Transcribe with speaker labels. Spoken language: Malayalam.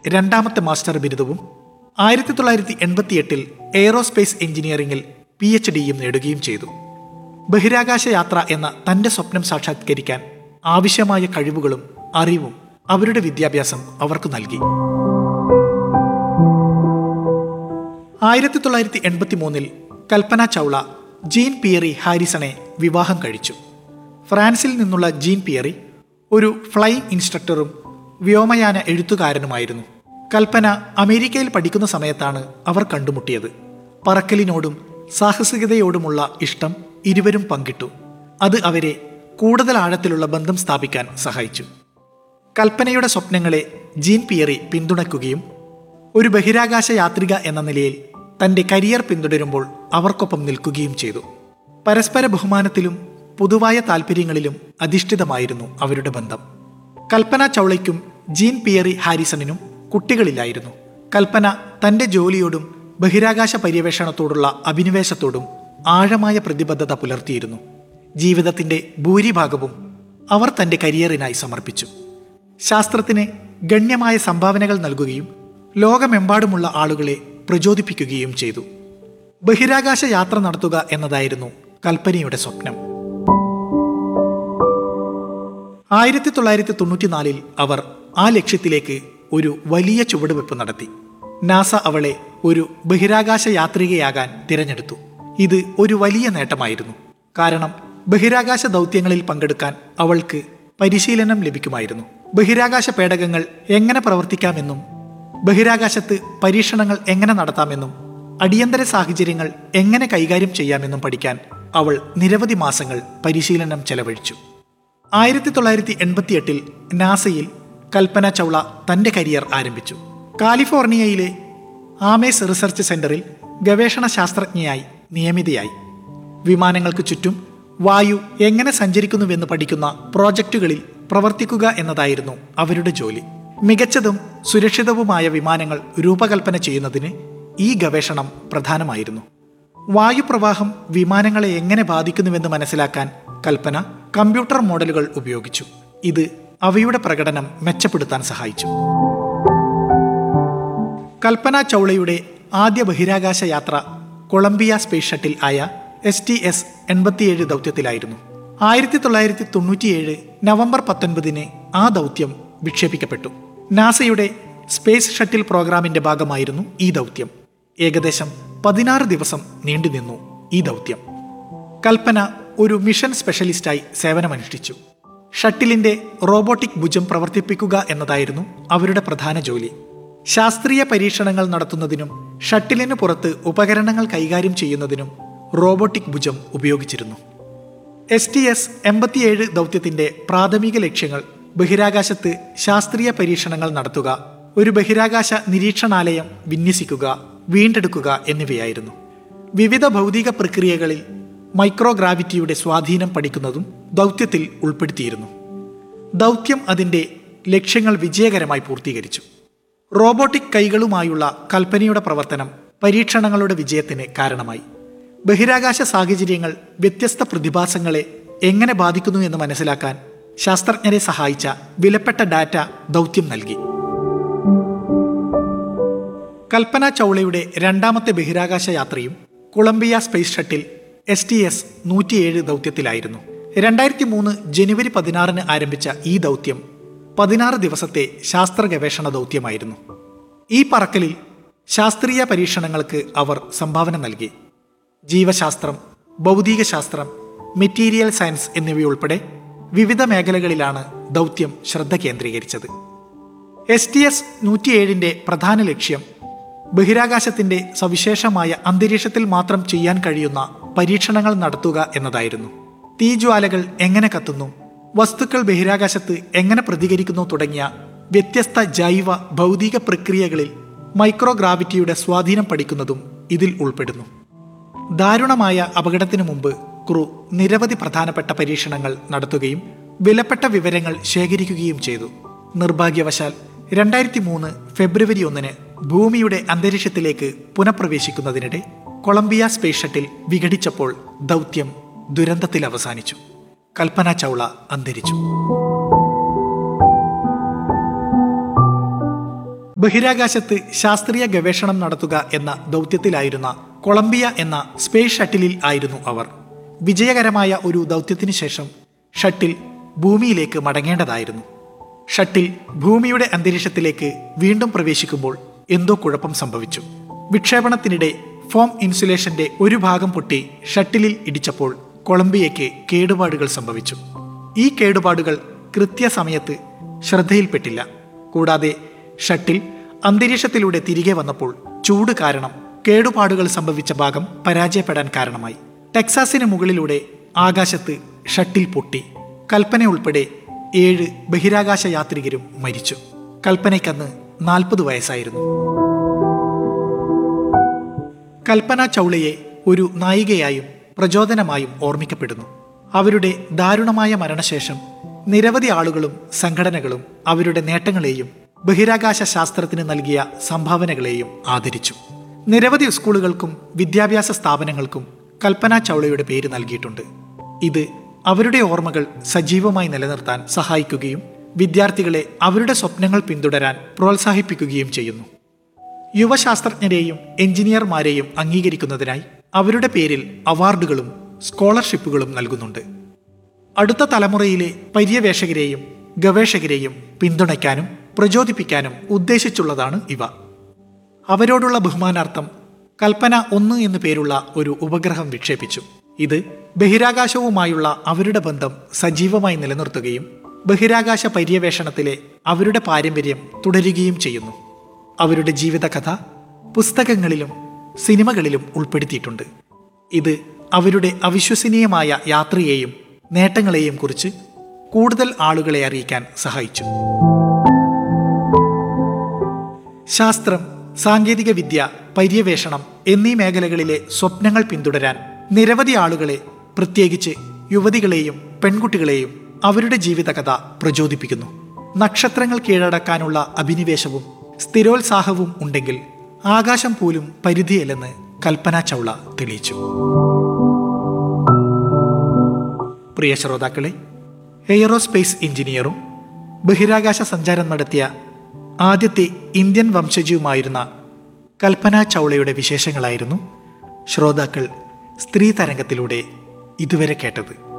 Speaker 1: രണ്ടാമത്തെ മാസ്റ്റർ ബിരുദവും ആയിരത്തി തൊള്ളായിരത്തി എൺപത്തിയെട്ടിൽ എയ്റോസ്പേസ് എഞ്ചിനീയറിംഗിൽ പി എച്ച് ഡിയും നേടുകയും ചെയ്തു ബഹിരാകാശ യാത്ര എന്ന തന്റെ സ്വപ്നം സാക്ഷാത്കരിക്കാൻ ആവശ്യമായ കഴിവുകളും അറിവും അവരുടെ വിദ്യാഭ്യാസം അവർക്ക് നൽകി ആയിരത്തി തൊള്ളായിരത്തി എൺപത്തി മൂന്നിൽ കൽപ്പന ചൗള ജീൻ പിയറി ഹാരിസണെ വിവാഹം കഴിച്ചു ഫ്രാൻസിൽ നിന്നുള്ള ജീൻ പിയറി ഒരു ഫ്ലൈയിങ് ഇൻസ്ട്രക്ടറും വ്യോമയാന എഴുത്തുകാരനുമായിരുന്നു കൽപ്പന അമേരിക്കയിൽ പഠിക്കുന്ന സമയത്താണ് അവർ കണ്ടുമുട്ടിയത് പറക്കലിനോടും സാഹസികതയോടുമുള്ള ഇഷ്ടം ഇരുവരും പങ്കിട്ടു അത് അവരെ കൂടുതൽ ആഴത്തിലുള്ള ബന്ധം സ്ഥാപിക്കാൻ സഹായിച്ചു കൽപ്പനയുടെ സ്വപ്നങ്ങളെ ജീൻ പിയറി പിന്തുണയ്ക്കുകയും ഒരു ബഹിരാകാശ യാത്രിക എന്ന നിലയിൽ തന്റെ കരിയർ പിന്തുടരുമ്പോൾ അവർക്കൊപ്പം നിൽക്കുകയും ചെയ്തു പരസ്പര ബഹുമാനത്തിലും പൊതുവായ താല്പര്യങ്ങളിലും അധിഷ്ഠിതമായിരുന്നു അവരുടെ ബന്ധം കൽപ്പന ചൗളയ്ക്കും ജീൻ പിയറി ഹാരിസണിനും കുട്ടികളില്ലായിരുന്നു കൽപ്പന തന്റെ ജോലിയോടും ബഹിരാകാശ പര്യവേഷണത്തോടുള്ള അഭിനിവേശത്തോടും ആഴമായ പ്രതിബദ്ധത പുലർത്തിയിരുന്നു ജീവിതത്തിന്റെ ഭൂരിഭാഗവും അവർ തന്റെ കരിയറിനായി സമർപ്പിച്ചു ശാസ്ത്രത്തിന് ഗണ്യമായ സംഭാവനകൾ നൽകുകയും ലോകമെമ്പാടുമുള്ള ആളുകളെ പ്രചോദിപ്പിക്കുകയും ചെയ്തു ബഹിരാകാശ യാത്ര നടത്തുക എന്നതായിരുന്നു കൽപ്പനയുടെ സ്വപ്നം ആയിരത്തി തൊള്ളായിരത്തി തൊണ്ണൂറ്റിനാലിൽ അവർ ആ ലക്ഷ്യത്തിലേക്ക് ഒരു വലിയ ചുവടുവെപ്പ് നടത്തി നാസ അവളെ ഒരു ബഹിരാകാശ യാത്രികയാകാൻ തിരഞ്ഞെടുത്തു ഇത് ഒരു വലിയ നേട്ടമായിരുന്നു കാരണം ബഹിരാകാശ ദൗത്യങ്ങളിൽ പങ്കെടുക്കാൻ അവൾക്ക് പരിശീലനം ലഭിക്കുമായിരുന്നു ബഹിരാകാശ പേടകങ്ങൾ എങ്ങനെ പ്രവർത്തിക്കാമെന്നും ബഹിരാകാശത്ത് പരീക്ഷണങ്ങൾ എങ്ങനെ നടത്താമെന്നും അടിയന്തര സാഹചര്യങ്ങൾ എങ്ങനെ കൈകാര്യം ചെയ്യാമെന്നും പഠിക്കാൻ അവൾ നിരവധി മാസങ്ങൾ പരിശീലനം ചെലവഴിച്ചു ആയിരത്തി തൊള്ളായിരത്തി എൺപത്തിയെട്ടിൽ നാസയിൽ കൽപ്പന ചൗള തന്റെ കരിയർ ആരംഭിച്ചു കാലിഫോർണിയയിലെ ആമേസ് റിസർച്ച് സെന്ററിൽ ഗവേഷണ ശാസ്ത്രജ്ഞയായി നിയമിതയായി വിമാനങ്ങൾക്ക് ചുറ്റും വായു എങ്ങനെ സഞ്ചരിക്കുന്നുവെന്ന് പഠിക്കുന്ന പ്രോജക്റ്റുകളിൽ പ്രവർത്തിക്കുക എന്നതായിരുന്നു അവരുടെ ജോലി മികച്ചതും സുരക്ഷിതവുമായ വിമാനങ്ങൾ രൂപകൽപ്പന ചെയ്യുന്നതിന് ഈ ഗവേഷണം പ്രധാനമായിരുന്നു വായുപ്രവാഹം വിമാനങ്ങളെ എങ്ങനെ ബാധിക്കുന്നുവെന്ന് മനസ്സിലാക്കാൻ കൽപ്പന കമ്പ്യൂട്ടർ മോഡലുകൾ ഉപയോഗിച്ചു ഇത് അവയുടെ പ്രകടനം മെച്ചപ്പെടുത്താൻ സഹായിച്ചു കൽപ്പന ചൗളയുടെ ആദ്യ ബഹിരാകാശ യാത്ര കൊളംബിയ സ്പേസ് ഷട്ടിൽ ആയ എസ് ടി എസ് എൺപത്തിയേഴ് ദൗത്യത്തിലായിരുന്നു ആയിരത്തി തൊള്ളായിരത്തി തൊണ്ണൂറ്റിയേഴ് നവംബർ പത്തൊൻപതിന് ആ ദൗത്യം വിക്ഷേപിക്കപ്പെട്ടു നാസയുടെ സ്പേസ് ഷട്ടിൽ പ്രോഗ്രാമിന്റെ ഭാഗമായിരുന്നു ഈ ദൗത്യം ഏകദേശം പതിനാറ് ദിവസം നീണ്ടുനിന്നു ഈ ദൗത്യം കൽപ്പന ഒരു മിഷൻ സ്പെഷ്യലിസ്റ്റായി സേവനമനുഷ്ഠിച്ചു ഷട്ടിലിന്റെ റോബോട്ടിക് ഭുജം പ്രവർത്തിപ്പിക്കുക എന്നതായിരുന്നു അവരുടെ പ്രധാന ജോലി ശാസ്ത്രീയ പരീക്ഷണങ്ങൾ നടത്തുന്നതിനും ഷട്ടിലിന് പുറത്ത് ഉപകരണങ്ങൾ കൈകാര്യം ചെയ്യുന്നതിനും റോബോട്ടിക് ഭുജം ഉപയോഗിച്ചിരുന്നു എസ് ടി എസ് എൺപത്തിയേഴ് ദൗത്യത്തിന്റെ പ്രാഥമിക ലക്ഷ്യങ്ങൾ ബഹിരാകാശത്ത് ശാസ്ത്രീയ പരീക്ഷണങ്ങൾ നടത്തുക ഒരു ബഹിരാകാശ നിരീക്ഷണാലയം വിന്യസിക്കുക വീണ്ടെടുക്കുക എന്നിവയായിരുന്നു വിവിധ ഭൗതിക പ്രക്രിയകളിൽ മൈക്രോഗ്രാവിറ്റിയുടെ സ്വാധീനം പഠിക്കുന്നതും ദൗത്യത്തിൽ ഉൾപ്പെടുത്തിയിരുന്നു ദൗത്യം അതിന്റെ ലക്ഷ്യങ്ങൾ വിജയകരമായി പൂർത്തീകരിച്ചു റോബോട്ടിക് കൈകളുമായുള്ള കൽപ്പനയുടെ പ്രവർത്തനം പരീക്ഷണങ്ങളുടെ വിജയത്തിന് കാരണമായി ബഹിരാകാശ സാഹചര്യങ്ങൾ വ്യത്യസ്ത പ്രതിഭാസങ്ങളെ എങ്ങനെ ബാധിക്കുന്നു എന്ന് മനസ്സിലാക്കാൻ ശാസ്ത്രജ്ഞരെ സഹായിച്ച വിലപ്പെട്ട ഡാറ്റ ദൗത്യം നൽകി കൽപ്പന ചൗളയുടെ രണ്ടാമത്തെ ബഹിരാകാശ യാത്രയും Columbia space shuttle S T S നൂറ്റിയേഴ് ദൗത്യത്തിലായിരുന്നു രണ്ടായിരത്തി മൂന്ന് ജനുവരി പതിനാറിന് ആരംഭിച്ച ഈ ദൗത്യം പതിനാറ് ദിവസത്തെ ശാസ്ത്ര ഗവേഷണ ദൗത്യമായിരുന്നു ഈ പറക്കലിൽ ശാസ്ത്രീയ പരീക്ഷണങ്ങൾക്ക് അവർ സംഭാവന നൽകി ജീവശാസ്ത്രം ഭൗതികശാസ്ത്രം മെറ്റീരിയൽ സയൻസ് എന്നിവയുൾപ്പെടെ വിവിധ മേഖലകളിലാണ് ദൗത്യം ശ്രദ്ധ കേന്ദ്രീകരിച്ചത് എസ് ടി എസ് നൂറ്റിയേഴിന്റെ പ്രധാന ലക്ഷ്യം ബഹിരാകാശത്തിന്റെ സവിശേഷമായ അന്തരീക്ഷത്തിൽ മാത്രം ചെയ്യാൻ കഴിയുന്ന പരീക്ഷണങ്ങൾ നടത്തുക എന്നതായിരുന്നു തീജ്വാലകൾ എങ്ങനെ കത്തുന്നു വസ്തുക്കൾ ബഹിരാകാശത്ത് എങ്ങനെ പ്രതികരിക്കുന്നു തുടങ്ങിയ വ്യത്യസ്ത ജൈവ ഭൗതിക പ്രക്രിയകളിൽ മൈക്രോഗ്രാവിറ്റിയുടെ സ്വാധീനം പഠിക്കുന്നതും ഇതിൽ ഉൾപ്പെടുന്നു ദാരുണമായ അപകടത്തിനു മുമ്പ് ക്രൂ നിരവധി പ്രധാനപ്പെട്ട പരീക്ഷണങ്ങൾ നടത്തുകയും വിലപ്പെട്ട വിവരങ്ങൾ ശേഖരിക്കുകയും ചെയ്തു നിർഭാഗ്യവശാൽ രണ്ടായിരത്തി മൂന്ന് ഫെബ്രുവരി ഒന്നിന് ഭൂമിയുടെ അന്തരീക്ഷത്തിലേക്ക് പുനഃപ്രവേശിക്കുന്നതിനിടെ കൊളംബിയ സ്പേസ് ഷട്ടിൽ വിഘടിച്ചപ്പോൾ ദൗത്യം ദുരന്തത്തിൽ അവസാനിച്ചു കൽപ്പന ചൗള അന്തരിച്ചു ബഹിരാകാശത്ത് ശാസ്ത്രീയ ഗവേഷണം നടത്തുക എന്ന ദൗത്യത്തിലായിരുന്ന കൊളംബിയ എന്ന സ്പേസ് ഷട്ടിലിൽ ആയിരുന്നു അവർ വിജയകരമായ ഒരു ദൗത്യത്തിനു ശേഷം ഷട്ടിൽ ഭൂമിയിലേക്ക് മടങ്ങേണ്ടതായിരുന്നു ഷട്ടിൽ ഭൂമിയുടെ അന്തരീക്ഷത്തിലേക്ക് വീണ്ടും പ്രവേശിക്കുമ്പോൾ എന്തോ കുഴപ്പം സംഭവിച്ചു വിക്ഷേപണത്തിനിടെ ഫോം ഇൻസുലേഷന്റെ ഒരു ഭാഗം പൊട്ടി ഷട്ടിലിൽ ഇടിച്ചപ്പോൾ കൊളംബിയയ്ക്ക് കേടുപാടുകൾ സംഭവിച്ചു ഈ കേടുപാടുകൾ കൃത്യസമയത്ത് ശ്രദ്ധയിൽപ്പെട്ടില്ല കൂടാതെ ഷട്ടിൽ അന്തരീക്ഷത്തിലൂടെ തിരികെ വന്നപ്പോൾ ചൂട് കാരണം കേടുപാടുകൾ സംഭവിച്ച ഭാഗം പരാജയപ്പെടാൻ കാരണമായി ടെക്സാസിന് മുകളിലൂടെ ആകാശത്ത് ഷട്ടിൽ പൊട്ടി കൽപ്പന ഉൾപ്പെടെ ഏഴ് ബഹിരാകാശ യാത്രികരും മരിച്ചു കൽപ്പനയ്ക്കന്ന് നാൽപ്പത് വയസ്സായിരുന്നു കൽപ്പന ചൗളയെ ഒരു നായികയായും പ്രചോദനമായും ഓർമ്മിക്കപ്പെടുന്നു അവരുടെ ദാരുണമായ മരണശേഷം നിരവധി ആളുകളും സംഘടനകളും അവരുടെ നേട്ടങ്ങളെയും ബഹിരാകാശ ശാസ്ത്രത്തിന് നൽകിയ സംഭാവനകളെയും ആദരിച്ചു നിരവധി സ്കൂളുകൾക്കും വിദ്യാഭ്യാസ സ്ഥാപനങ്ങൾക്കും കൽപ്പന ചൗളയുടെ പേര് നൽകിയിട്ടുണ്ട് ഇത് അവരുടെ ഓർമ്മകൾ സജീവമായി നിലനിർത്താൻ സഹായിക്കുകയും വിദ്യാർത്ഥികളെ അവരുടെ സ്വപ്നങ്ങൾ പിന്തുടരാൻ പ്രോത്സാഹിപ്പിക്കുകയും ചെയ്യുന്നു യുവശാസ്ത്രജ്ഞരെയും എഞ്ചിനീയർമാരെയും അംഗീകരിക്കുന്നതിനായി അവരുടെ പേരിൽ അവാർഡുകളും സ്കോളർഷിപ്പുകളും നൽകുന്നുണ്ട് അടുത്ത തലമുറയിലെ പര്യവേഷകരെയും ഗവേഷകരെയും പിന്തുണയ്ക്കാനും പ്രചോദിപ്പിക്കാനും ഉദ്ദേശിച്ചുള്ളതാണ് ഇവ അവരോടുള്ള ബഹുമാനാർത്ഥം കൽപ്പന ഒന്ന് എന്നു പേരുള്ള ഒരു ഉപഗ്രഹം വിക്ഷേപിച്ചു ഇത് ബഹിരാകാശവുമായുള്ള അവരുടെ ബന്ധം സജീവമായി നിലനിർത്തുകയും ബഹിരാകാശ പര്യവേഷണത്തിലെ അവരുടെ പാരമ്പര്യം തുടരുകയും ചെയ്യുന്നു അവരുടെ ജീവിതകഥ പുസ്തകങ്ങളിലും സിനിമകളിലും ഉൾപ്പെടുത്തിയിട്ടുണ്ട് ഇത് അവരുടെ അവിശ്വസനീയമായ യാത്രയെയും നേട്ടങ്ങളെയും കുറിച്ച് കൂടുതൽ ആളുകളെ അറിയിക്കാൻ സഹായിച്ചു ശാസ്ത്രം സാങ്കേതിക വിദ്യ പര്യവേഷണം എന്നീ മേഖലകളിലെ സ്വപ്നങ്ങൾ പിന്തുടരാൻ നിരവധി ആളുകളെ പ്രത്യേകിച്ച് യുവതികളെയും പെൺകുട്ടികളെയും അവരുടെ ജീവിതകഥ പ്രചോദിപ്പിക്കുന്നു നക്ഷത്രങ്ങൾ കീഴടക്കാനുള്ള അഭിനിവേശവും സ്ഥിരോത്സാഹവും ഉണ്ടെങ്കിൽ ആകാശം പോലും പരിധിയല്ലെന്ന് കൽപ്പന ചൗള തെളിയിച്ചു പ്രിയ ശ്രോതാക്കളെ എയറോസ്പേസ് എഞ്ചിനീയറും ബഹിരാകാശ സഞ്ചാരം നടത്തിയ ആദ്യത്തെ ഇന്ത്യൻ വംശജയുമായിരുന്ന കൽപ്പന ചൗളയുടെ വിശേഷങ്ങളായിരുന്നു ശ്രോതാക്കൾ സ്ത്രീ തരംഗത്തിലൂടെ ഇതുവരെ കേട്ടത്